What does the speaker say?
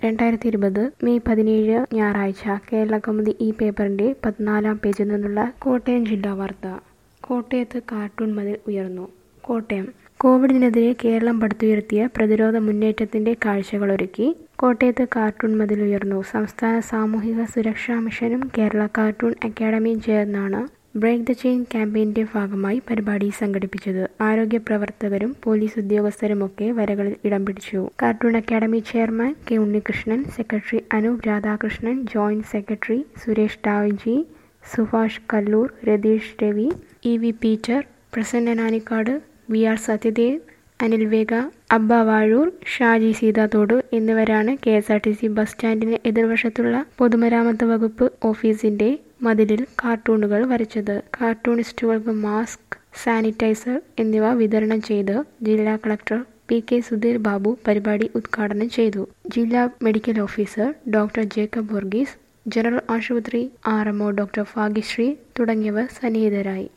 രണ്ടായിരത്തി ഇരുപത് മെയ് പതിനേഴ് ഞായറാഴ്ച കേരള കൗമുദി ഈ പേപ്പറിന്റെ പതിനാലാം പേജിൽ നിന്നുള്ള കോട്ടയം ജില്ലാ വാർത്ത കോട്ടയത്ത് കാർട്ടൂൺ മതിൽ ഉയർന്നു കോട്ടയം കോവിഡിനെതിരെ കേരളം പടുത്തുയർത്തിയ പ്രതിരോധ മുന്നേറ്റത്തിന്റെ കാഴ്ചകളൊരുക്കി കോട്ടയത്ത് കാർട്ടൂൺ മതിൽ ഉയർന്നു സംസ്ഥാന സാമൂഹിക സുരക്ഷാ മിഷനും കേരള കാർട്ടൂൺ അക്കാദമിയും ചേർന്നാണ് ബ്രേക്ക് ദ ചെയിൻ ക്യാമ്പയിന്റെ ഭാഗമായി പരിപാടി സംഘടിപ്പിച്ചത് ആരോഗ്യ പ്രവർത്തകരും പോലീസ് ഉദ്യോഗസ്ഥരുമൊക്കെ വരകളിൽ ഇടം പിടിച്ചു cartoon academy chairman K Unnikrishnan secretary Anoop Radhakrishnan joint secretary Suresh Da Vinci Subhash Kallur Ratheesh Ravi E V Peter Prasanna Nanikkad V R Sathyadev Anil Vega Abba Vazhoor Shaji Seethathodu എന്നിവരാണ് K S R T C bus സ്റ്റാൻഡിന് എതിർവശത്തുള്ള പൊതുമരാമത്ത് വകുപ്പ് ഓഫീസിന്റെ മതിലിൽ കാർട്ടൂണുകൾ വരച്ചത് കാർട്ടൂണിസ്റ്റുകൾക്ക് മാസ്ക് സാനിറ്റൈസർ എന്നിവ വിതരണം ചെയ്ത് ജില്ലാ collector P K Sudheer Babu പരിപാടി ഉദ്ഘാടനം ചെയ്തു ജില്ലാ medical officer doctor Jacob Varghese general ആശുപത്രി ആർ എംഒ ഡോക്ടർ ഭാഗ്യശ്രീ തുടങ്ങിയവർ സന്നിഹിതരായി